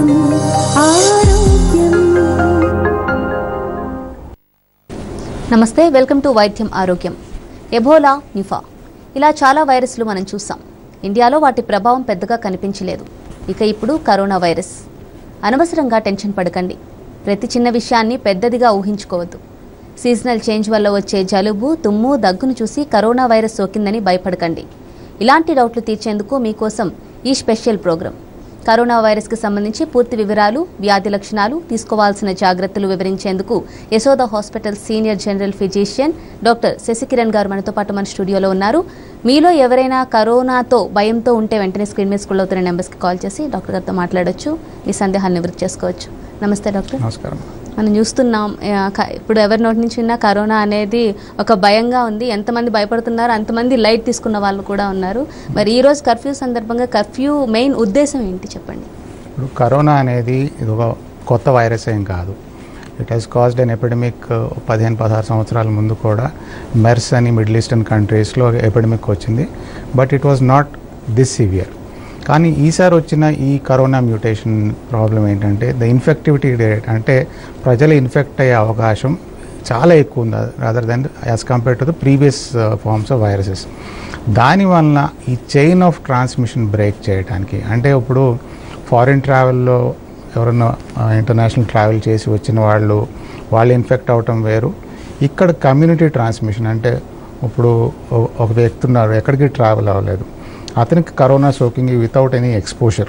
వైద్యం ఆరోగ్యం నమస్తే వెల్కమ్ టు వైద్యం ఆరోగ్యం ఎబోలా నిఫా ఇలా చాలా వైరస్లు మనం చూసాం ఇండియాలో వాటి ప్రభావం పెద్దగా కనిపించలేదు ఇక ఇప్పుడు కరోనా వైరస్ అనవసరంగా టెన్షన్ పడకండి ప్రతి చిన్న విషయాన్ని పెద్దదిగా ఊహించుకోవద్దు సీజనల్ చేంజ్ వల్ల వచ్చే జలుబు తుమ్ము దగ్గును చూసి కరోనా వైరస్ సోకిందని భయపడకండి ఇలాంటి డౌట్లు తీర్చేందుకు మీకోసం ఈ స్పెషల్ ప్రోగ్రాం కరోనా వైరస్కి సంబంధించి పూర్తి వివరాలు వ్యాధి లక్షణాలు తీసుకోవాల్సిన జాగ్రత్తలు వివరించేందుకు Yashoda hospital senior general physician doctor Sasikiran garu మనతో పాటు మన స్టూడియోలో ఉన్నారు మీలో ఎవరైనా కరోనాతో భయంతో ఉంటే వెంటనే స్క్రీన్ మీద స్కూల్ అవుతున్న నెంబర్స్కి కాల్ చేసి డాక్టర్ గారితో మాట్లాడొచ్చు మీ సందేహాలు నివృత్తి చేసుకోవచ్చు నమస్తే డాక్టర్ నమస్కారం మనం చూస్తున్నాం ఆ, క- ఇప్పుడు ఎవరి నోటి నుంచి విన్నా కరోనా అనేది ఒక భయంగా ఉంది ఎంతమంది భయపడుతున్నారు అంతమంది లైట్ తీసుకున్న వాళ్ళు కూడా ఉన్నారు మరి ఈ రోజు కర్ఫ్యూ సందర్భంగా కర్ఫ్యూ మెయిన్ ఉద్దేశం ఏంటి చెప్పండి ఇప్పుడు కరోనా అనేది ఇది ఒక కొత్త వైరస్ ఏం కాదు it has caused an epidemic పదిహేను పదహారు సంవత్సరాల ముందు కూడా మెర్స్ అని మిడిల్ ఈస్టర్న్ కంట్రీస్లో ఎపిడమిక్ వచ్చింది but it was not this severe కానీ ఈసారి వచ్చిన ఈ కరోనా మ్యూటేషన్ ప్రాబ్లం ఏంటంటే ద ఇన్ఫెక్టివిటీ రేట్ అంటే ప్రజలు ఇన్ఫెక్ట్ అయ్యే అవకాశం చాలా ఎక్కువ ఉంది rather than as compare to the previous forms of viruses దానివల్ల ఈ చైన్ ఆఫ్ ట్రాన్స్మిషన్ బ్రేక్ చేయడానికి అంటే ఇప్పుడు ఫారిన్ ట్రావెల్లో ఎవరన్నా ఇంటర్నేషనల్ ట్రావెల్ చేసి వచ్చిన వాళ్ళు వాళ్ళు ఇన్ఫెక్ట్ అవటం వేరు ఇక్కడ కమ్యూనిటీ ట్రాన్స్మిషన్ అంటే ఇప్పుడు ఒ- ఒక వ్యక్తి ఉన్నారు ఎక్కడికి ట్రావెల్ అవ్వలేదు అతనికి కరోనా సోకింగ్ without any exposure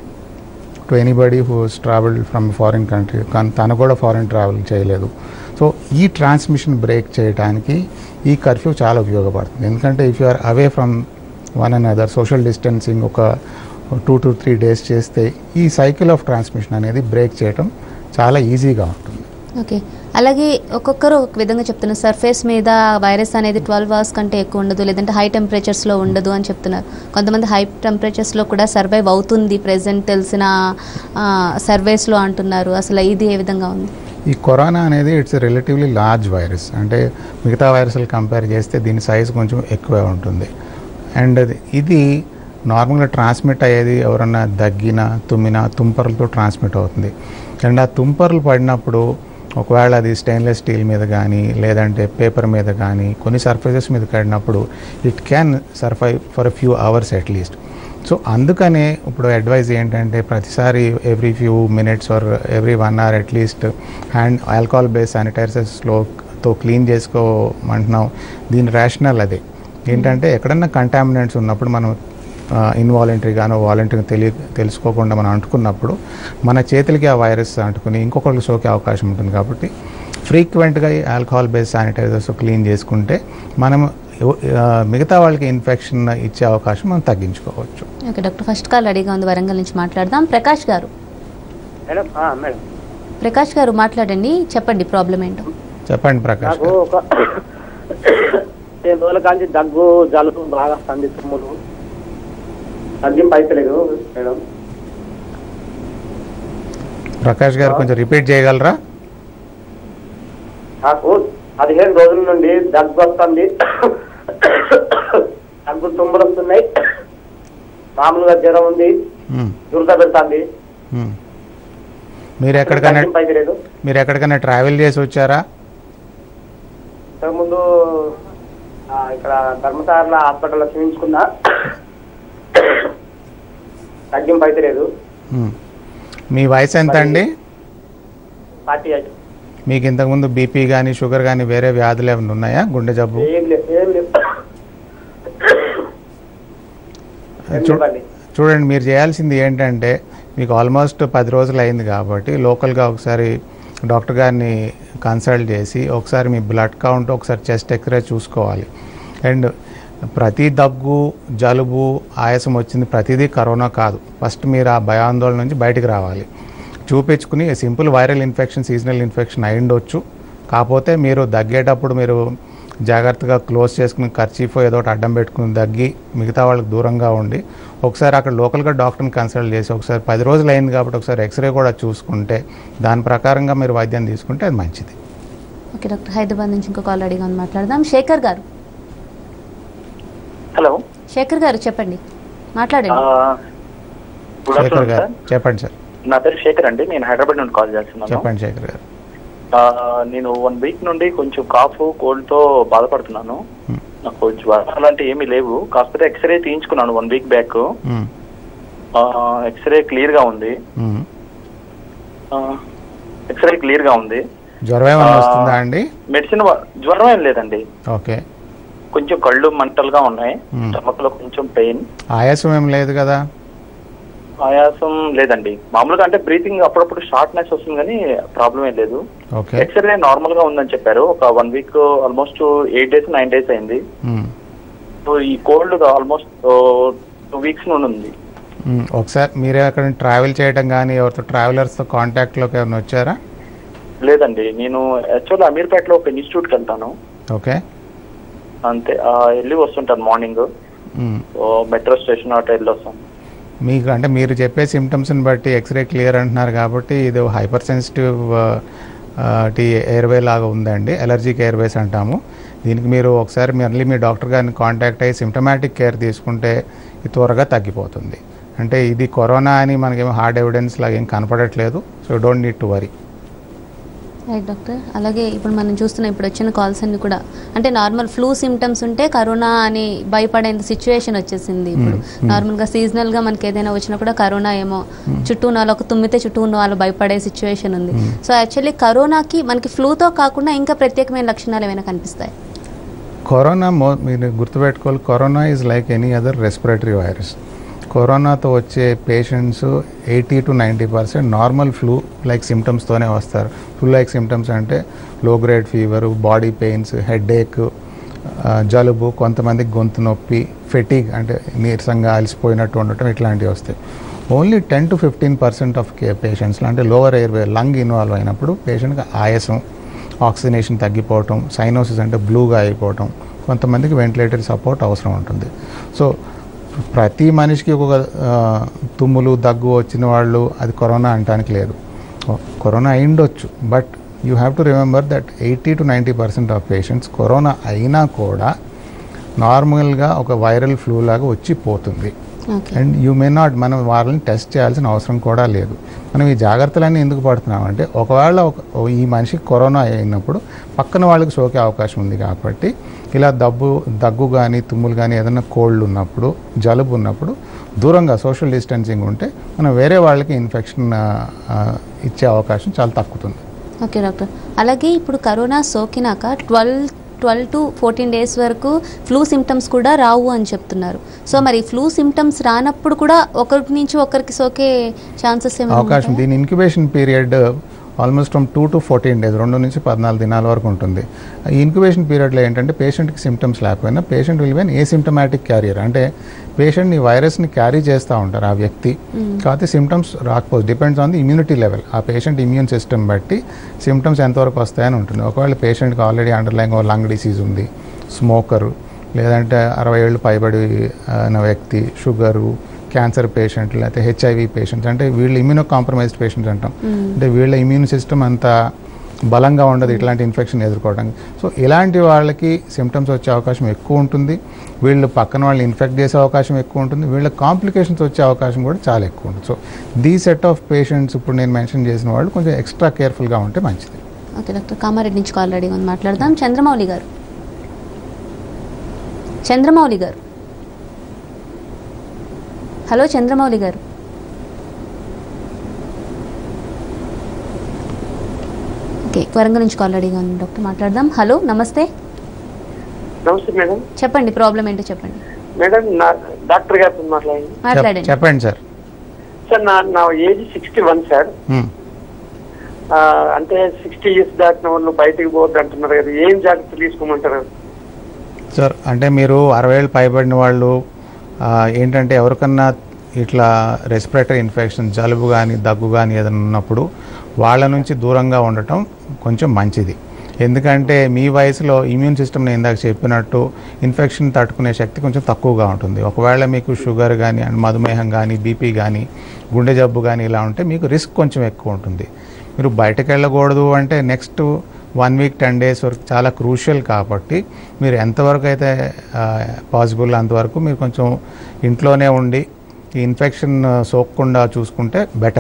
to anybody who's travel from foreign country కానీ తను కూడా ఫారిన్ ట్రావెల్ చేయలేదు సో ఈ ట్రాన్స్మిషన్ బ్రేక్ చేయడానికి ఈ కర్ఫ్యూ చాలా ఉపయోగపడుతుంది ఎందుకంటే if you are away from one and other social distancing ఒక టూ టు త్రీ డేస్ చేస్తే ఈ సైకిల్ ఆఫ్ ట్రాన్స్మిషన్ అనేది బ్రేక్ చేయడం చాలా ఈజీగా ఉంటుంది ఓకే అలాగే ఒక్కొక్కరు ఒక విధంగా చెప్తున్నారు సర్ఫేస్ మీద వైరస్ అనేది ట్వెల్వ్ అవర్స్ కంటే ఎక్కువ ఉండదు లేదంటే హై టెంపరేచర్స్లో ఉండదు అని చెప్తున్నారు కొంతమంది హై టెంపరేచర్స్లో కూడా సర్వైవ్ అవుతుంది ప్రెసెంట్ తెలిసిన సర్వేస్లో అంటున్నారు అసలు ఇది ఏ విధంగా ఉంది ఈ కరోనా అనేది ఇట్స్ రిలేటివ్లీ లార్జ్ వైరస్ అంటే మిగతా వైరస్లు కంపేర్ చేస్తే దీని సైజ్ కొంచెం ఎక్కువే ఉంటుంది అండ్ అది- ఇది నార్మల్గా ట్రాన్స్మిట్ అయ్యేది ఎవరన్నా దగ్గిన తుమ్మిన తుంపర్లతో ట్రాన్స్మిట్ అవుతుంది అండ్ ఆ తుంపర్లు పడినప్పుడు ఒకవేళ అది స్టెయిన్లెస్ స్టీల్ మీద కానీ లేదంటే పేపర్ మీద కానీ కొన్ని సర్ఫేసెస్ మీద పడినప్పుడు it can survive for few hours at least so అందుకనే ఇప్పుడు అడ్వైజ్ ఏంటంటే ప్రతిసారి every few minutes or every one hour at least hand alcohol base శానిటైజర్స్లో తో క్లీన్ చేసుకోమంటున్నాం దీని రేషనల్ అదే ఏంటంటే ఎక్కడన్నా కంటామినెంట్స్ ఉన్నప్పుడు మనం ఇన్వాలంటరీగానో వాలంటరీగా తెలియ తెలుసుకోకుండా మనం అంటుకున్నప్పుడు మన చేతులకి ఆ వైరస్ అంటుకుని ఇంకొకరికి సోకే అవకాశం ఉంటుంది కాబట్టి ఫ్రీక్వెంట్గా ఈ ఆల్కహాల్ బేస్ శానిటైజర్స్ క్లీన్ చేసుకుంటే మనం ఎవ- ఆ, మిగతా వాళ్ళకి ఇన్ఫెక్షన్ ఇచ్చే అవకాశం మనం తగ్గించుకోవచ్చు ఓకే డాక్టర్ ఫస్ట్ కాల్ రెడీగా ఉంది వరంగల్ నుంచి మాట్లాడదాం ప్రకాష్ గారు మేడం ఆ, మేడం ప్రకాష్ గారు మాట్లాడండి చెప్పండి ప్రాబ్లం ఏంటో చెప్పండి ప్రకాష్ నాకు గారు ఒక రెండు రోజుల కాంచి దగ్గు జలుబు బాగా వస్తుంది తుమ్ములు తగ్గింపు అయితలేదు మేడం ప్రకాష్ గారు కొంచెం రిపీట్ చేయగలరా నాకు పదిహేను రోజుల నుండి దగ్గు వస్తుంది దగ్గు తుమ్ములు వస్తున్నాయి మామూలుగా జ్వరం ఉంది మ్మ్. దురద పెడుతుంది మ్మ్. మీరు ఎక్కడికైనా తగ్గింపు అయితలేదు మీరు ఎక్కడికైనా ట్రావెల్ చేసి వచ్చారా ఇంతకుముందు ఆ, ఇక్కడ ధర్మసార్ల హాస్పిటల్లో చూపించుకున్నా తగ్గింపు అయితలేదు మ్మ్. మీ వయసు ఎంత అండి ఫార్టీ ఎయిట్ మీకు ఇంతకుముందు బీపీ కానీ షుగర్ కానీ వేరే వ్యాధులు ఏమైనా ఉన్నాయా గుండె జబ్బు ఏం లేదు ఏం లేదు ఏం చూ- లేవండి. చూడండి మీరు చేయాల్సింది ఏంటంటే మీకు ఆల్మోస్ట్ పది రోజులు అయింది కాబట్టి లోకల్గా ఒకసారి డాక్టర్ గారిని కన్సల్ట్ చేసి ఒకసారి మీ బ్లడ్ కౌంట్ ఒకసారి చెస్ట్ ఎక్స్రే చూసుకోవాలి అండ్ ప్రతి దగ్గు జలుబు ఆయాసం వచ్చింది ప్రతిదీ కరోనా కాదు ఫస్ట్ మీరు ఆ భయాందోళన నుంచి బయటికి రావాలి చూపించుకుని simple viral infection seasonal infection అయి ఉండొచ్చు కాకపోతే మీరు దగ్గేటప్పుడు మీరు జాగ్రత్తగా క్లోజ్ చేసుకుని ఖర్చీఫో ఏదో ఒకటి అడ్డం పెట్టుకుని దగ్గి మిగతా వాళ్ళకి దూరంగా ఉండి ఒకసారి అక్కడ లోకల్గా డాక్టర్ని కన్సల్ట్ చేసి ఒకసారి పది రోజులు అయింది కాబట్టి ఒకసారి ఎక్స్రే కూడా చూసుకుంటే దాని ప్రకారంగా మీరు వైద్యం తీసుకుంటే అది మంచిది ఓకే డాక్టర్ హైదరాబాద్ నుంచి ఇంకో కాల్ అడిగా మాట్లాడదాం శేఖర్ గారు హలో శేఖర్ గారు చెప్పండి మాట్లాడండి good Shekhar afternoon garu sir చెప్పండి సార్ నా పేరు శేఖర్ అండి నేను హైదరాబాద్ నుండి కాల్ చేస్తున్నాను చెప్పండి శేఖర్ గారు ఆ, నేను వన్ వీక్ నుండి కొంచెం కాఫ్ కోల్డ్ తో బాధపడుతున్నాను Hmm. నాకు జ్వరం అలాంటి ఏమీ లేవు కాకపోతే ఎక్స్రే తీయించుకున్నాను one week back hmm. X ray clear గా ఉంది మ్మ్. ఎక్స్రే క్లియర్ గా ఉంది జ్వరం ఏమైనా ఆ, వస్తుందా అండి మెడిసిన్ వా- జ్వరం ఏం లేదండి ఓకే కొంచెం కళ్ళు మంటలుగా ఉన్నాయి Hmm. స్టమక్ లో కొంచెం పెయిన్ ఆయాసం ఏం లేదు కదా ఆయాసం లేదండి మామూలుగా అంటే బ్రీతింగ్ అప్పుడప్పుడు షార్ట్నెస్ వస్తుంది కానీ ప్రాబ్లం ఏం లేదు ఓకే ఎక్స్రే నార్మల్ గా ఉందని చెప్పారు ఒక one week almost eight days nine days అయింది మ్మ్. సో ఈ కోల్డ్ ఆల్మోస్ట్ టూ వీక్స్ నుండి ఉంది మ్మ్. ఒకసారి మీరే అక్కడ ట్రావెల్ చేయడం కానీ ఎవరితో ట్రావెలర్స్తో కాంటాక్ట్లోకి ఏమైనా వచ్చారా లేదండి నేను యాక్చువల్ అమీర్పేటలో ఒక ఇన్స్టిట్యూట్ కి వెళ్తాను ఓకే అంతే ఆ, వెళ్ళి వస్తుంటాను మార్నింగ్ మ్మ్. మెట్రో స్టేషన్ అటు వెళ్ళి వస్తాను మీకు అంటే మీరు చెప్పే సిమ్టమ్స్ని బట్టి ఎక్స్రే క్లియర్ అంటున్నారు కాబట్టి ఇది హైపర్ సెన్సిటివ్ టీ ఎయిర్వే లాగా ఉందండి ఎలర్జిక్ ఎయిర్వేస్ అంటాము దీనికి మీరు ఒకసారి మళ్ళీ మీ డాక్టర్ గారిని కాంటాక్ట్ అయ్యి సిమ్టమాటిక్ కేర్ తీసుకుంటే ఇది త్వరగా తగ్గిపోతుంది అంటే ఇది కరోనా అని మనకేమో హార్డ్ ఎవిడెన్స్ లాగా ఏం కనపడట్లేదు so don't need to worry right doctor అలాగే ఇప్పుడు మనం చూస్తున్న ఇప్పుడు వచ్చిన కాల్స్ అన్ని కూడా అంటే నార్మల్ ఫ్లూ సిమ్టమ్స్ ఉంటే కరోనా అని భయపడేంత సిచ్యువేషన్ వచ్చేసింది ఇప్పుడు Hmm. నార్మల్ గా సీజనల్ గా మనకి ఏదైనా వచ్చినా కూడా కరోనా ఏమో చుట్టూ ఉన్న వాళ్ళు ఒక తుమ్మితే చుట్టూ ఉన్న వాళ్ళు భయపడే సిచ్యువేషన్ ఉంది Hmm. సో యాక్చువల్లీ కరోనాకి మనకి ఫ్లూతో కాకుండా ఇంకా ప్రత్యేకమైన లక్షణాలు ఏమైనా కనిపిస్తాయి కరోనా మో మీరు గుర్తుపెట్టుకోవాలి corona is like any other respiratory virus కరోనాతో వచ్చే patients eighty to ninety percent normal flu like సిమ్టమ్స్తోనే వస్తారు ఫ్లూ లైక్ సిమ్టమ్స్ అంటే low grade fever body pains headache జలుబు కొంతమందికి గొంతు నొప్పి ఫెటిగ్ అంటే నీరసంగా అలసిపోయినట్టు ఉండటం ఇట్లాంటివి వస్తాయి only ten to fifteen percent of కే పేషెంట్స్లో అంటే లోవర్ ఎయిర్వే లంగ్ ఇన్వాల్వ్ అయినప్పుడు పేషెంట్కి ఆయాసం ఆక్సిజనేషన్ తగ్గిపోవటం సైనోసిస్ అంటే బ్లూగా అయిపోవటం కొంతమందికి వెంటిలేటరీ సపోర్ట్ అవసరం ఉంటుంది సో ప్రతి మనిషికి ఒక ఆ, తుమ్ములు దగ్గు వచ్చిన వాళ్ళు అది కరోనా అంటానికి లేదు ఓ, కరోనా అయిండొచ్చు but you have to remember that eighty to ninety percent of patients corona అయినా కూడా నార్మల్గా ఒక వైరల్ ఫ్లూ లాగా వచ్చి పోతుంది okay and you may not మనం వాళ్ళని టెస్ట్ చేయాల్సిన అవసరం కూడా లేదు మనం ఈ జాగ్రత్తలన్నీ ఎందుకు పడుతున్నామంటే ఒకవేళ ఒక ఓ ఈ మనిషికి కరోనా అయినప్పుడు పక్కన వాళ్ళకి సోకే అవకాశం ఉంది కాబట్టి ఇలా దబ్బు దగ్గు కానీ తుమ్ములు కానీ ఏదైనా కోల్డ్ ఉన్నప్పుడు జలుబు ఉన్నప్పుడు దూరంగా సోషల్ డిస్టెన్సింగ్ ఉంటే మనం వేరే వాళ్ళకి ఇన్ఫెక్షన్ ఇచ్చే అవకాశం చాలా తగ్గుతుంది ఓకే డాక్టర్ అలాగే ఇప్పుడు కరోనా సోకినాక twelve twelve to fourteen days వరకు ఫ్లూ సిమ్టమ్స్ కూడా రావు అని చెప్తున్నారు సో మరి ఫ్లూ సిమ్టమ్స్ రానప్పుడు కూడా ఒకరి నుంచి ఒకరికి సోకే ఛాన్సెస్ అవకాశం దీని incubation period almost from two to fourteen days రెండు నుంచి పద్నాలుగు దినాల వరకు ఉంటుంది ఈ ఇంక్యుబేషన్ పీరియడ్లో ఏంటంటే పేషెంట్కి సిమ్టమ్స్ లేకపోయినా patient will be an asymptomatic carrier అంటే పేషెంట్ ఈ వైరస్ని క్యారీ చేస్తూ ఉంటారు ఆ వ్యక్తి కాకపోతే సిమ్టమ్స్ రాకపోతే depends on the immunity level ఆ పేషెంట్ ఇమ్యూన్ సిస్టమ్ బట్టి సిమ్టమ్స్ ఎంతవరకు వస్తాయని ఉంటుంది ఒకవేళ పేషెంట్కి ఆల్రెడీ అండర్లైన్ లంగ్ డిసీజ్ ఉంది స్మోకరు లేదంటే అరవై ఏళ్ళు పైబడి అయిన వ్యక్తి షుగరు క్యాన్సర్ పేషెంట్ లేకపోతే హెచ్ఐవి పేషెంట్స్ అంటే వీళ్ళు ఇమ్యూనో కాంప్రమైజ్డ్ పేషెంట్స్ అంటాం అంటే వీళ్ళ ఇమ్యూన్ సిస్టమ్ అంత బలంగా ఉండదు ఇట్లాంటి ఇన్ఫెక్షన్ ఎదుర్కోవడానికి సో ఇలాంటి వాళ్ళకి సిమ్టమ్స్ వచ్చే అవకాశం ఎక్కువ ఉంటుంది వీళ్ళు పక్కన వాళ్ళు ఇన్ఫెక్ట్ చేసే అవకాశం ఎక్కువ ఉంటుంది వీళ్ళ కాంప్లికేషన్స్ వచ్చే అవకాశం కూడా చాలా ఎక్కువ ఉంటుంది సో దీ సెట్ ఆఫ్ పేషెంట్స్ ఇప్పుడు నేను మెన్షన్ చేసిన వాళ్ళు కొంచెం ఎక్స్ట్రా కేర్ఫుల్గా ఉంటే మంచిది ఓకే డాక్టర్ కామారెడ్డి నుంచి కాల్ రెడీగా ఉంది మాట్లాడదాం చంద్రమౌళి గారు చంద్రమౌళి గారు హలో చంద్రమౌళి గారు ఓకే వరంగల్ నుంచి కాల్ రెడీగా ఉంది డాక్టర్ మాట్లాడదాం హలో నమస్తే నమస్తే మేడం చెప్పండి ప్రాబ్లం ఏంటో చెప్పండి మేడం నా డాక్టర్ గారితో మాట్లాడండి చెప్- మాట్లాడండి చెప్పండి సార్ సార్ నా నా age sixty one sir hmm. ఆ, అంటే సిక్స్టీ ఇయర్స్ దాటిన వాళ్ళు బయటికి పోవద్దు అంటున్నారు కదా ఏం జాగ్రత్తలు తీసుకోమంటారు సార్ అంటే మీరు అరవై ఏళ్ళు పైబడిన వాళ్ళు ఆ, ఏంటంటే ఎవరికన్నా ఇట్లా రెస్పిరేటరీ ఇన్ఫెక్షన్ జలుబు కానీ దగ్గు కానీ ఏదైనా ఉన్నప్పుడు వాళ్ళ నుంచి దూరంగా ఉండటం కొంచెం మంచిది ఎందుకంటే మీ వయసులో ఇమ్యూన్ సిస్టమ్ నేను ఇందాక చెప్పినట్టు ఇన్ఫెక్షన్ తట్టుకునే శక్తి కొంచెం తక్కువగా ఉంటుంది ఒకవేళ మీకు షుగర్ కానీ అండ్ మధుమేహం కానీ బీపీ కానీ గుండె జబ్బు కానీ ఇలా ఉంటే మీకు రిస్క్ కొంచెం ఎక్కువ ఉంటుంది మీరు బయటకు వెళ్ళకూడదు అంటే next one week ten days వరకు చాలా క్రూషియల్ కాబట్టి మీరు ఎంతవరకు అయితే పాసిబుల్ అంతవరకు మీరు కొంచెం ఇంట్లోనే ఉండి ఈ ఇన్ఫెక్షన్ సోకకుండా చూసుకుంటే బెటర్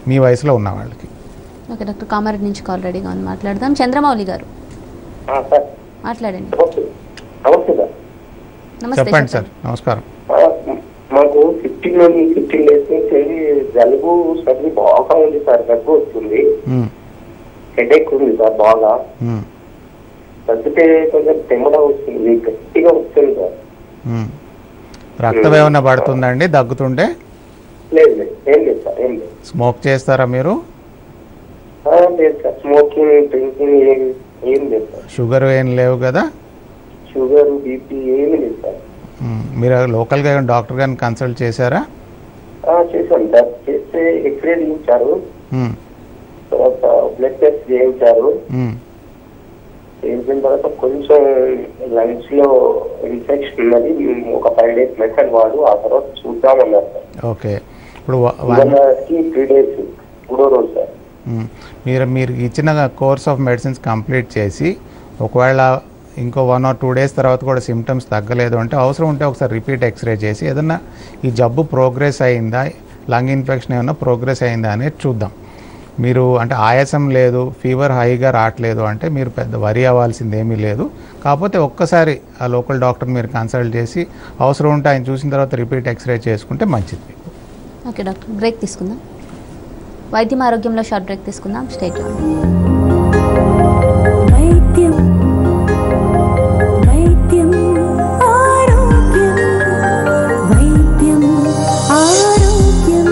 మీ వయసులో ఉన్న వాళ్ళకి ఓకే డాక్టర్ కామారెడ్డి నుంచి కాల్ రెడీగా ఉంది మాట్లాడదాం చంద్రమౌళి గారు సార్ మాట్లాడండి నమస్తే నమస్తే సార్ నమస్తే చెప్పండి సార్ నమస్కారం ఆ, మాకు ఫిఫ్టీన్ నుండి ఫిఫ్టీన్ డేస్ నుంచి జలుబు సర్ది బాగా ఉంది సార్ దగ్గు వస్తుంది మ్మ్. హెడేక్ ఉంది సార్ బాగా మ్మ్. తగ్గితే కొంచెం తెమ్మగా వస్తుంది గట్టిగా వస్తుంది సార్ మ్మ్. రక్తం ఏమన్నా పడుతుందండి దగ్గుతుంటే లేదు లేదు ఏం లేదు సార్ ఏం లేదు స్మోక్ చేస్తారా మీరు ఆ, లేదు సార్ స్మోకింగ్ డ్రింకింగ్ ఏం ఏం లేదు సార్ షుగర్ ఏం లేవు కదా షుగర్ బీపీ ఏమీ లేదు సార్ మ్మ్. మీరు లోకల్గా ఏమైనా డాక్టర్ గారిని కన్సల్ట్ చేశారా ఆ, చేశాను సార్ చేస్తే ఎక్స్రే తీయించారు మ్మ్. తర్వాత బ్లడ్ టెస్ట్ చేయించారు మ్మ్. చేయించిన తర్వాత కొంచెం లంగ్స్ లో ఇన్ఫెక్షన్ ఉన్నది ఒక ఫైవ్ డేస్ మెడిసిన్ వాడు ఆ తర్వాత చూద్దామన్నారు సార్ ఓకే ఇప్పుడు వ- వన్ ఇవాళకి త్రీ డేస్ మూడో రోజు సార్ మ్మ్. మీరు మీరు ఇచ్చిన కోర్స్ ఆఫ్ మెడిసిన్స్ కంప్లీట్ చేసి ఒకవేళ ఇంకో వన్ ఆర్ టూ డేస్ తర్వాత కూడా సిమ్టమ్స్ తగ్గలేదు అంటే అవసరం ఉంటే ఒకసారి రిపీట్ ఎక్స్రే చేసి ఏదన్నా ఈ జబ్బు ప్రోగ్రెస్ అయిందా లంగ్ ఇన్ఫెక్షన్ ఏమన్నా ప్రోగ్రెస్ అయిందా అనేది చూద్దాం మీరు అంటే ఆయాసం లేదు ఫీవర్ హైగా రావట్లేదు అంటే మీరు పెద్ద వరి అవ్వాల్సింది ఏమీ లేదు కాకపోతే ఒక్కసారి ఆ లోకల్ డాక్టర్ మీరు కన్సల్ట్ చేసి అవసరం ఉంటే ఆయన చూసిన తర్వాత రిపీట్ ఎక్స్రే చేసుకుంటే మంచిది మీకు ఓకే డాక్టర్ బ్రేక్ తీసుకుందాం వైద్యం ఆరోగ్యంలో షార్ట్ బ్రేక్ తీసుకుందాం స్టేట్ వైద్యం వైద్యం ఆరోగ్యం వైద్యం ఆరోగ్యం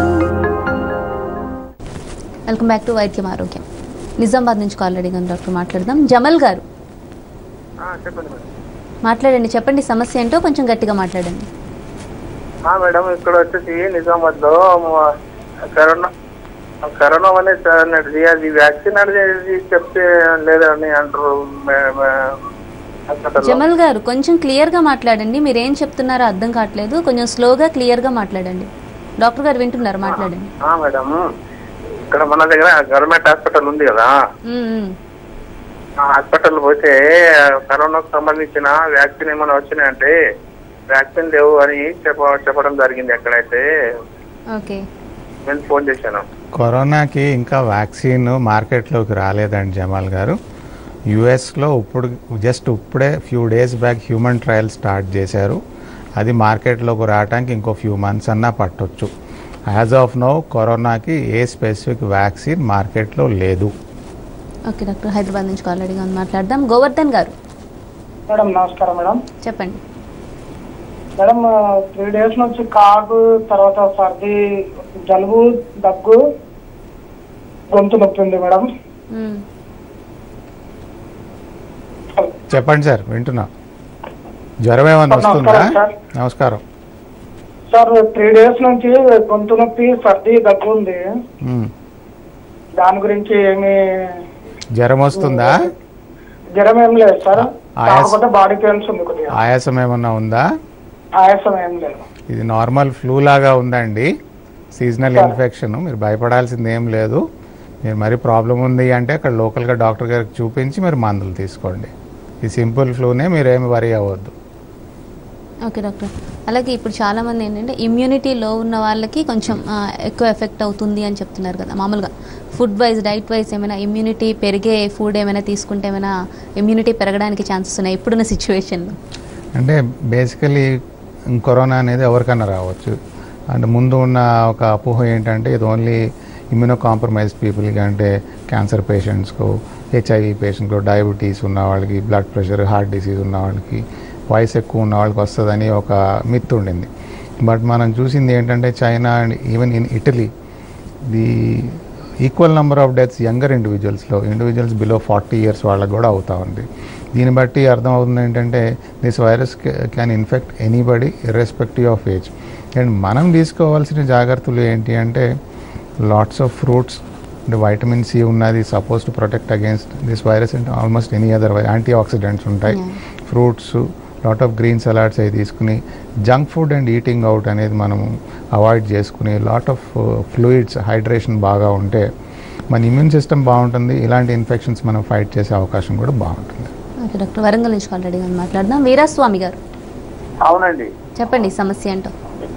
వెల్కమ్ బ్యాక్ టు వైద్యం ఆరోగ్యం నిజామాబాద్ నుంచి కాల్ రెడీగా ఉంది డాక్టర్ మాట్లాడదాం జమల్ గారు చెప్పండి మేడం మాట్లాడండి చెప్పండి సమస్య ఏంటో కొంచెం గట్టిగా మాట్లాడండి ఆ, మేడం ఇక్కడ వచ్చేసి నిజామాబాద్ లో మ- కరోనా కరోనా అనేది సార్ అన్నది అది వ్యాక్సిన్ అనేది చెప్తే లేదని అంటారు మే- మే- హాస్పిటల్లో. జమల్ గారు కొంచెం క్లియర్గా మాట్లాడండి మీరు ఏం చెప్తున్నారో అర్థం కావట్లేదు కొంచెం స్లోగా క్లియర్గా మాట్లాడండి డాక్టర్ గారు వింటున్నారు మాట్లాడండి ఆ, మేడం ఇక్కడ మన దగ్గర గవర్నమెంట్ హాస్పిటల్ ఉంది కదా ఉమ్, ఉమ్. ఆ హాస్పిటల్ పోతే కరోనాకు సంబంధించిన వ్యాక్సిన్ ఏమైనా వచ్చినాయంటే వ్యాక్సిన్ లేవు అని చెప్ప చెప్పడం జరిగింది ఎక్కడైతే ఓకే నేను ఫోన్ చేశాను కరోనాకి ఇంకా వ్యాక్సిన్ మార్కెట్లోకి రాలేదండి జమాల్ గారు యుఎస్లో ఇప్పుడు జస్ట్ ఇప్పుడే few days back human trial start చేశారు అది మార్కెట్లోకి రావడానికి ఇంకో ఫ్యూ మంత్స్ అన్నా పట్టొచ్చు యాజ్ ఆఫ్ నో కరోనాకి ఏ స్పెసిఫిక్ వ్యాక్సిన్ మార్కెట్లో లేదు ఓకే డాక్టర్ హైదరాబాద్ నుంచి కాల్ రెడీగా ఉంది మాట్లాడదాం గోవర్ధన్ గారు మేడం నమస్కారం మేడం చెప్పండి మేడం త్రీ డేస్ నుంచి కాగు తర్వాత సర్ది జలుబు దగ్గు గొంతు నొప్పి ఉంది మేడం ఉమ్. చెప్పండి సార్ వింటున్నా జ్వరం ఏమైనా వస్తుందా నమస్కారం సార్. నమస్కారం సార్ త్రీ డేస్ నుంచి గొంతు నొప్పి సర్ది దగ్గు ఉంది మ్. దాని గురించి ఏమి జ్వరం వస్తుందా జ్వరం ఏం లేదు సార్ ఆయాస- కాకపోతే బాడీ పెయిన్స్ ఉంది కొద్దిగా ఆయాసం ఏమన్నా ఉందా ఆయాసం ఏం లేదు ఇది నార్మల్ ఫ్లూ లాగా ఉందండి సీజనల్ ఇన్ఫెక్షన్ మీరు భయపడాల్సింది ఏం లేదు మీరు మరి ప్రాబ్లం ఉంది అంటే అక్కడ లోకల్గా డాక్టర్ గారికి చూపించి మీరు మందులు తీసుకోండి ఈ సింపుల్ ఫ్లూనే మీరేమి వరి అవ్వద్దు ఓకే డాక్టర్ అలాగే ఇప్పుడు చాలా మంది ఏంటంటే ఇమ్యూనిటీ లో ఉన్న వాళ్ళకి కొంచెం ఆ, ఎక్కువ ఎఫెక్ట్ అవుతుంది అని చెప్తున్నారు కదా మామూలుగా ఫుడ్ వైజ్ డైట్ వైజ్ ఏమైనా ఇమ్యూనిటీ పెరిగే ఫుడ్ ఏమైనా తీసుకుంటే ఏమైనా ఇమ్యూనిటీ పెరగడానికి ఛాన్సెస్ ఉన్నాయి ఇప్పుడున్న సిచ్యువేషన్లో అంటే బేసికలీ కరోనా అనేది ఎవరికైనా రావచ్చు అండ్ ముందు ఉన్న ఒక అపోహ ఏంటంటే ఇది ఓన్లీ ఇమ్యూనో కాంప్రమైజ్ పీపుల్కి అంటే క్యాన్సర్ పేషెంట్స్కు హెచ్ఐవి పేషెంట్కు డయాబెటీస్ ఉన్న వాళ్ళకి బ్లడ్ ప్రెషర్ హార్ట్ డిసీజ్ ఉన్న వాళ్ళకి వయసు ఎక్కువ ఉన్న వాళ్ళకి వస్తుందని ఒక మిత్ ఉండింది బట్ మనం చూసింది ఏంటంటే China and even in Italy the equal number of deaths younger ఇండివిజువల్స్లో ఇండివిజువల్స్ బిలో ఫార్టీ ఇయర్స్ వాళ్ళకి కూడా అవుతా ఉంది దీన్ని బట్టి అర్థం అవుతుంది ఏంటంటే this virus can infect anybody irrespective of age and మనం తీసుకోవాల్సిన జాగ్రత్తలు ఏంటి అంటే లాట్స్ ఆఫ్ ఫ్రూట్స్ అంటే వైటమిన్ సి ఉన్నది suppose to protect against this virus అంటే almost any other antioxidants ఉంటాయి fruits lot of green salads అవి తీసుకుని junk food and eating out అనేది మనము అవాయిడ్ చేసుకుని లాట్ ఆఫ్ ఫ్లూయిడ్స్ హైడ్రేషన్ బాగా ఉంటే మన ఇమ్యూన్ సిస్టమ్ బాగుంటుంది ఇలాంటి ఇన్ఫెక్షన్స్ మనం ఫైట్ చేసే అవకాశం కూడా బాగుంటుంది ఓకే డాక్టర్ వరంగల్ నుంచి ఆల్రెడీ మాట్లాడదాం వీరాస్వామి గారు అవునండి చెప్పండి సమస్య ఏంటో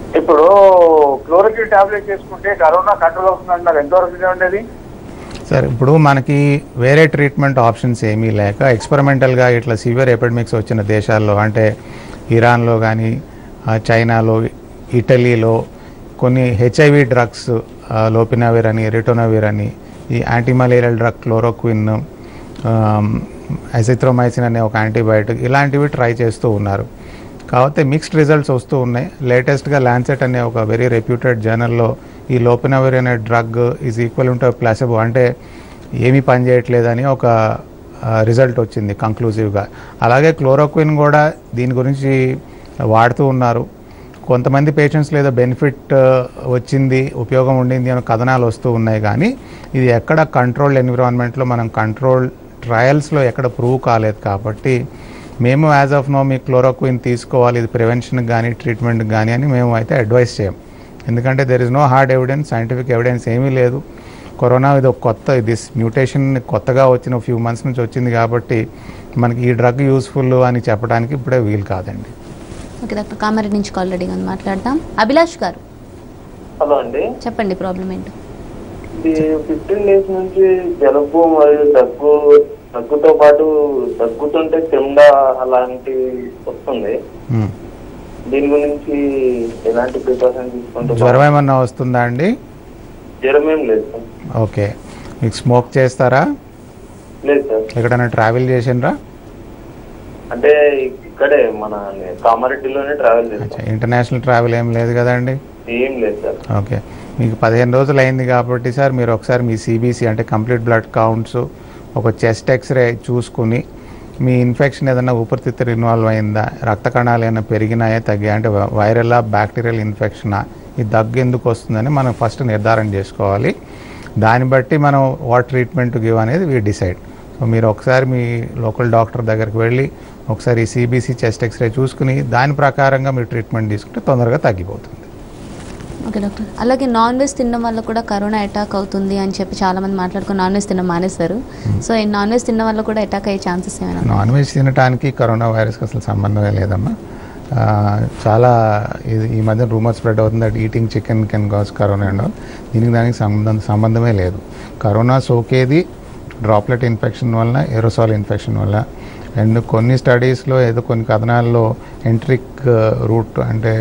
ఇప్పుడు క్లోరోక్విన్ టాబ్లెట్ చేసుకుంటే కరోనా కంట్రోల్ అవుతుంది అంటున్నారు ఎంతవరకు ఉండేది సార్ ఇప్పుడు మనకి వేరే ట్రీట్మెంట్ ఆప్షన్స్ ఏమీ లేక ఎక్స్పెరిమెంటల్గా ఇట్లా సివియర్ ఎపిడమిక్స్ వచ్చిన దేశాల్లో అంటే ఇరాన్లో కానీ చైనాలో ఇటలీలో కొన్ని హెచ్ఐవి డ్రగ్స్ లోపినావిర్ అని రిటోనవిర్ అని ఈ యాంటీమలేరియల్ డ్రగ్ క్లోరోక్విన్ అసిథ్రోమైసిన్ అనే ఒక యాంటీబయాటిక్ ఇలాంటివి ట్రై చేస్తూ ఉన్నారు కాకపోతే మిక్స్డ్ రిజల్ట్స్ వస్తూ ఉన్నాయి లేటెస్ట్గా ల్యాన్సెట్ అనే ఒక వెరీ రెప్యూటెడ్ జర్నల్లో ఈ లోపినవర్ అనే drug is equal to placebo అంటే ఏమీ పనిచేయట్లేదని ఒక రిజల్ట్ వచ్చింది కంక్లూజివ్గా అలాగే క్లోరోక్విన్ కూడా దీని గురించి వాడుతూ ఉన్నారు కొంతమంది పేషెంట్స్ లేదా బెనిఫిట్ వచ్చింది ఉపయోగం ఉండింది అనే కథనాలు వస్తూ ఉన్నాయి కానీ ఇది ఎక్కడ కంట్రోల్ ఎన్విరాన్మెంట్లో మనం కంట్రోల్ ట్రయల్స్లో ఎక్కడ ప్రూవ్ కాలేదు కాబట్టి మేము యాజ్ ఆఫ్ నో మీ క్లోరోక్విన్ తీసుకోవాలి ఇది ప్రివెన్షన్ కానీ ట్రీట్మెంట్ కానీ అని మేము అయితే అడ్వైస్ చేయం ఎందుకంటే there is no hard evidence scientific evidence ఏమీ లేదు కరోనా ఇది ఒక కొత్త ఇది మ్యూటేషన్ కొత్తగా వచ్చిన ఫ్యూ మంత్స్ నుంచి వచ్చింది కాబట్టి మనకి ఈ డ్రగ్ యూస్ఫుల్ అని చెప్పడానికి ఇప్పుడే వీలు కాదండి ఓకే డాక్టర్ కామారెడ్డి నుంచి కాల్ రెడీగా ఉంది మాట్లాడదాం అభిలాష్ గారు హలో అండి చెప్పండి ప్రాబ్లం ఏంటో ఇది ఫిఫ్టీన్ డేస్ నుంచి జలుబు మరియు దగ్గు దగ్గుతో పాటు దగ్గుతుంటే చెండ అలాంటి వస్తుంది మ్మ్. దీని గురించి ఎలాంటి ప్రికాషన్ తీసుకుంటే జ్వరం ఏమన్నా వస్తుందా అండి జ్వరం ఏం లేదు సార్ ఓకే మీకు స్మోక్ చేస్తారా లేదు సార్ ఎక్కడైనా ట్రావెల్ చేసినరా అంటే ఇక్కడే మన కామారెడ్డిలోనే ట్రావెల్ అచ్చా చేస్తాం ఇంటర్నేషనల్ ట్రావెల్ ఏం లేదు కదండి ఏం లేదు సార్ ఓకే మీకు పదిహేను రోజులు అయింది కాబట్టి సార్ మీరు ఒకసారి మీ సిబిసి అంటే కంప్లీట్ బ్లడ్ కౌంట్స్ ఒక చెస్ట్ ఎక్స్రే చూసుకుని మీ ఇన్ఫెక్షన్ ఏదైనా ఊపిరితిత్తులు ఇన్వాల్వ్ అయిందా రక్త కణాలు ఏమైనా పెరిగినాయా తగ్గాయి అంటే వైరల్ బ్యాక్టీరియల్ ఇన్ఫెక్షనా ఈ దగ్గు ఎందుకు వస్తుందని మనం ఫస్ట్ నిర్ధారణ చేసుకోవాలి దాన్ని బట్టి మనం వాట్ ట్రీట్మెంట్ గివ్ అనేది వీ డిసైడ్ సో మీరు ఒకసారి మీ లోకల్ డాక్టర్ దగ్గరికి వెళ్ళి ఒకసారి సిబిసి చెస్ట్ ఎక్స్రే చూసుకుని దాని ప్రకారంగా మీరు ట్రీట్మెంట్ తీసుకుంటే తొందరగా తగ్గిపోతుంది ఓకే డాక్టర్ అలాగే నాన్ వెజ్ తినడం వల్ల కూడా కరోనా అటాక్ అవుతుంది అని చెప్పి చాలా మంది మాట్లాడుకుని నాన్ వెజ్ తినడం మానేస్తారు సో ఈ నాన్ వెజ్ తినడం వల్ల కూడా అటాక్ అయ్యే ఛాన్సెస్ ఏమైనా ఉన్నాయా? నాన్ వెజ్ తినడానికి కరోనా వైరస్కి అసలు సంబంధమే లేదమ్మా ఆ, చాలా ఇది ఈ మధ్య రూమర్ స్ప్రెడ్ అవుతుంది that eating chicken can cause corona and all. దీనికి దానికి సంబంధం సంబంధమే లేదు కరోనా సోకేది డ్రాప్లెట్ ఇన్ఫెక్షన్ వల్ల ఎరోసాల్ ఇన్ఫెక్షన్ వల్ల అండ్ కొన్ని స్టడీస్లో ఏదో కొన్ని కథనాల్లో ఎంట్రిక్ రూట్ అంటే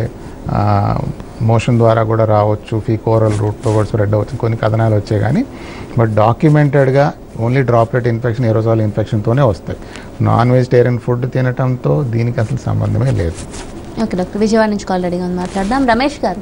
మోషన్ ద్వారా కూడా రావచ్చు ఫీకోరల్ రూట్తో కూడా స్ప్రెడ్ అవచ్చు కొన్ని కథనాలు వచ్చాయి కానీ బట్ డాక్యుమెంటెడ్గా ఓన్లీ డ్రాప్లెట్ ఇన్ఫెక్షన్ ఎరోసాల్ ఇన్ఫెక్షన్తోనే వస్తాయి నాన్ వెజిటేరియన్ ఫుడ్ తినటంతో దీనికి అసలు సంబంధమే లేదు ఓకే డాక్టర్ విజయవాడ నుంచి కాల్ రెడీగా ఉంది మాట్లాడదాం రమేష్ గారు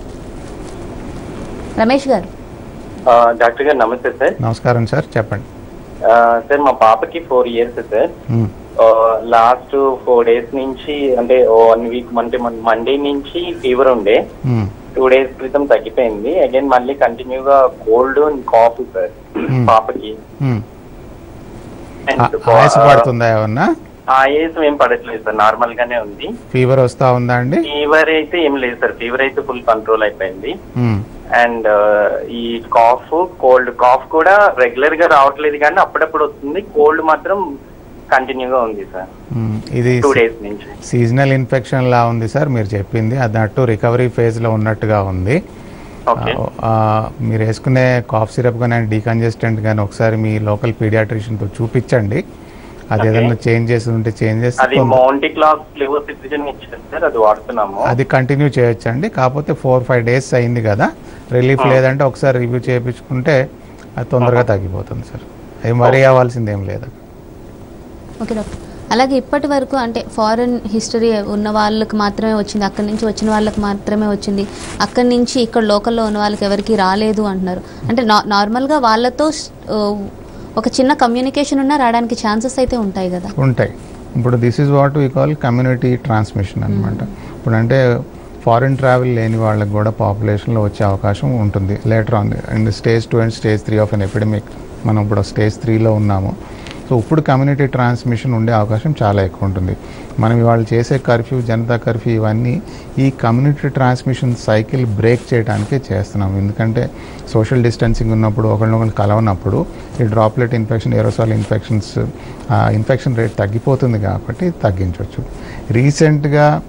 రమేష్ గారు డాక్టర్ గారు నమస్తే సార్ నమస్కారం సార్ చెప్పండి ఆ, సార్ మా పాపకి four years sir hmm. Last four days నుంచి అంటే వన్ వీక్ అంటే మండే నుంచి ఫీవర్ ఉండే మ్మ్. టూ డేస్ క్రితం తగ్గిపోయింది అగైన్ మళ్ళీ కంటిన్యూగా cold and cough sir Hmm. పాపకి మ్మ్. And, ఆ- ఆయాస పడుతుందా ఏమన్నా ఆయాసం ఏం పడట్లేదు సార్ నార్మల్ గానే ఉంది ఫీవర్ వస్తా ఉందా అండి ఫీవర్ అయితే ఏం లేదు సార్ ఫీవర్ అయితే ఫుల్ కంట్రోల్ అయిపోయింది మ్మ్. అండ్ ఈ కాఫ్ కోల్డ్ కాఫ్ కూడా రెగ్యులర్ గా రావట్లేదు కానీ అప్పుడప్పుడు వస్తుంది కోల్డ్ మాత్రం కంటిన్యూగా ఉంది సార్ మ్మ్. ఇది టూ డేస్ నుంచి సీజనల్ ఇన్ఫెక్షన్ లా ఉంది సార్ మీరు చెప్పింది అదట్టు రికవరీ ఫేజ్లో ఉన్నట్టుగా ఉంది ఓకే ఆ, మీరు వేసుకునే కాఫ్ సిరప్ కానీ డీకంజెస్టెంట్ కానీ ఒకసారి మీ లోకల్ పీడియాట్రిషియన్తో చూపించండి అది Okay. ఏదైనా చేంజ్ చేసి ఉంటే చేంజ్ చేస్తే అది కొంత- మౌంటీ క్లాస్ లివోసిట్రిజన్ ఇచ్చారు సార్ అది వాడుతున్నాము అది కంటిన్యూ చేయొచ్చండి కాకపోతే ఫోర్ ఫైవ్ డేస్ అయింది కదా రిలీఫ్ Ah. లేదంటే ఒకసారి రివ్యూ చేయించుకుంటే అది తొందరగా తగ్గిపోతుంది సార్ ఏం వరీ అవ్వాల్సింది ఏం లేదు ఓకే డాక్టర్ అలాగే ఇప్పటి వరకు అంటే ఫారెన్ హిస్టరీ ఉన్న వాళ్ళకి మాత్రమే వచ్చింది అక్కడి నుంచి వచ్చిన వాళ్ళకి మాత్రమే వచ్చింది అక్కడి నుంచి ఇక్కడ లోకల్లో ఉన్న వాళ్ళకి ఎవరికి రాలేదు అంటున్నారు అంటే నా నార్మల్గా వాళ్ళతో ఆ, ఒక చిన్న కమ్యూనికేషన్ ఉన్నా రావడానికి ఛాన్సెస్ అయితే ఉంటాయి కదా ఉంటాయి ఇప్పుడు this is what we call community transmission అనమాట ఇప్పుడు అంటే ఫారిన్ ట్రావెల్ లేని వాళ్ళకి కూడా పాపులేషన్లో వచ్చే అవకాశం ఉంటుంది later on and stage two and stage three of an epidemic మనం ఇప్పుడు స్టేజ్ త్రీలో ఉన్నాము సో ఇప్పుడు కమ్యూనిటీ ట్రాన్స్మిషన్ ఉండే అవకాశం చాలా ఎక్కువ ఉంటుంది మనం ఇవాళ చేసే కర్ఫ్యూ జనతా కర్ఫ్యూ ఇవన్నీ ఈ కమ్యూనిటీ ట్రాన్స్మిషన్ సైకిల్ బ్రేక్ చేయడానికే చేస్తున్నాం ఎందుకంటే సోషల్ డిస్టెన్సింగ్ ఉన్నప్పుడు ఒకరినొకరు కలవనప్పుడు ఈ droplet infection aerosol infections infection rate తగ్గిపోతుంది కాబట్టి తగ్గించవచ్చు రీసెంట్గా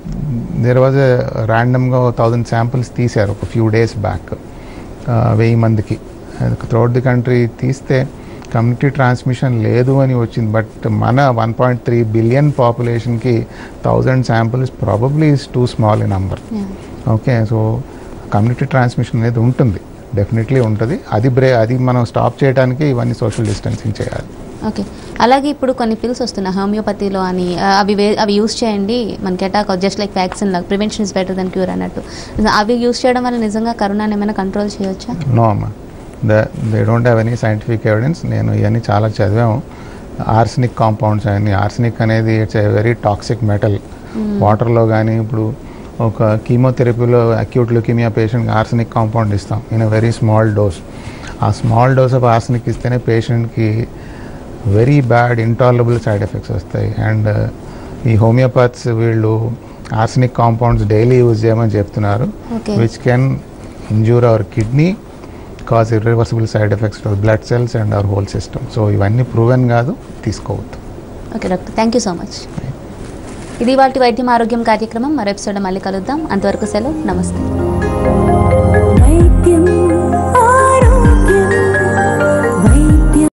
దేర్ వాజ్ ర్యాండమ్గా థౌజండ్ శాంపిల్స్ తీశారు ఒక ఫ్యూ డేస్ బ్యాక్ వెయ్యి మందికి త్రూఅవుట్ ది కంట్రీ తీస్తే కమ్యూనిటీ ట్రాన్స్మిషన్ లేదు అని వచ్చింది బట్ మన వన్ పాయింట్ త్రీ బిలియన్ పాపులేషన్కి thousand samples probably is too small in number okay so community transmission అనేది ఉంటుంది డెఫినెట్లీ ఉంటుంది అది బ్రే అది మనం స్టాప్ చేయడానికి ఇవన్నీ సోషల్ డిస్టెన్సింగ్ చేయాలి ఓకే అలాగే ఇప్పుడు కొన్ని పిల్స్ వస్తున్నాయి హోమియోపతిలో అని ఆ, అవి వే అవి యూస్ చేయండి మనకి అటాక్ జస్ట్ లైక్ వ్యాక్సిన్ లాగా prevention is better than cure అన్నట్టు అవి యూస్ చేయడం వల్ల నిజంగా కరోనాని ఏమైనా కంట్రోల్ చేయొచ్చా నో అమ్మా the they don't have any scientific evidence నేను ఇవన్నీ చాలా చదివాము ఆర్సనిక్ కాంపౌండ్స్ అని ఆర్సనిక్ అనేది it's a very toxic metal వాటర్లో కానీ ఇప్పుడు ఒక కీమోథెరపీలో అక్యూట్ లుకీమియా పేషెంట్కి ఆర్సనిక్ కాంపౌండ్ ఇస్తాం in a very small dose a small dose of arsenic ఇస్తేనే పేషెంట్కి very bad intolerable side effects వస్తాయి అండ్ ఈ హోమియోపాత్స్ వీళ్ళు ఆర్సనిక్ కాంపౌండ్స్ డైలీ యూజ్ చేయమని చెప్తున్నారు Okay. Which can injure our kidney cause irreversible side effects to blood cells and our whole system so ఇవన్నీ proven కాదు తీసుకోవద్దు okay doctor thank you so much ఇది వాటి వైద్యం ఆరోగ్యం కార్యక్రమం మరో ఎపిసోడ్ మళ్ళీ కలుద్దాం అంతవరకు సెలవు నమస్తే